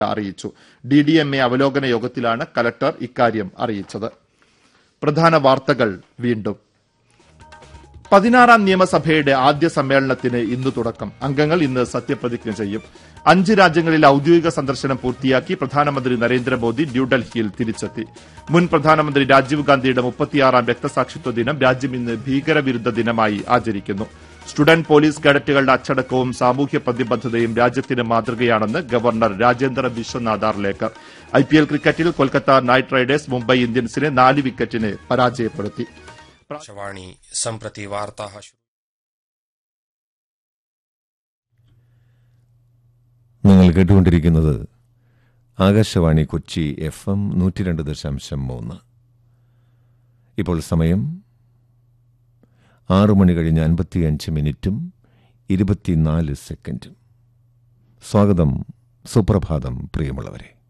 അറിയിച്ചു D D M A അവലോകന യോഗത്തിലാണ് കലക്ടർ ഇക്കാര്യം അറിയിച്ചത് പ്രധാന വാർത്തകൾ വീണ്ടും പതിനാറാം നിയമസഭയുടെ ആദ്യ സമ്മേളനത്തിന് ഇന്ന് തുടക്കം അംഗങ്ങൾ ഇന്ന് സത്യപ്രതിജ്ഞ ചെയ്യും അഞ്ച് രാജ്യങ്ങളിൽ ഔദ്യോഗിക സന്ദർശനം പൂർത്തിയാക്കി പ്രധാനമന്ത്രി നരേന്ദ്രമോദി ന്യൂഡൽഹിയിൽ തിരിച്ചെത്തി മുൻ പ്രധാനമന്ത്രി രാജീവ് ഗാന്ധിയുടെ മുപ്പത്തിയാറാം രക്തസാക്ഷിത്വ ദിനം രാജ്യം ഇന്ന് ഭീകരവിരുദ്ധ ദിനമായി ആചരിക്കുന്നു സ്റ്റുഡന്റ് പോലീസ് കേഡറ്റുകളുടെ അച്ചടക്കവും സാമൂഹ്യ പ്രതിബദ്ധതയും രാജ്യത്തിന് മാതൃകയാണെന്ന് ഗവർണർ രാജേന്ദ്ര വിശ്വനാഥ് ആർലേക്കർ ഐപിഎൽ ക്രിക്കറ്റിൽ കൊൽക്കത്ത നൈറ്റ് റൈഡേഴ്സ് മുംബൈ ഇന്ത്യൻസിനെ നാല് വിക്കറ്റിന് പരാജയപ്പെടുത്തി आकाशवाणी सम्प्रति वार्ताः श्रु- നിങ്ങൾ കേട്ടുകൊണ്ടിരിക്കുന്നത് ആകാശവാണി കൊച്ചി എഫ് എം നൂറ്റി രണ്ട് ദശാംശം മൂന്ന് ഇപ്പോൾ സമയം ആറു മണി കഴിഞ്ഞ് അൻപത്തിയഞ്ച് മിനിറ്റും ഇരുപത്തിനാല് സെക്കൻഡും സ്വാഗതം സുപ്രഭാതം പ്രിയമുള്ളവരെ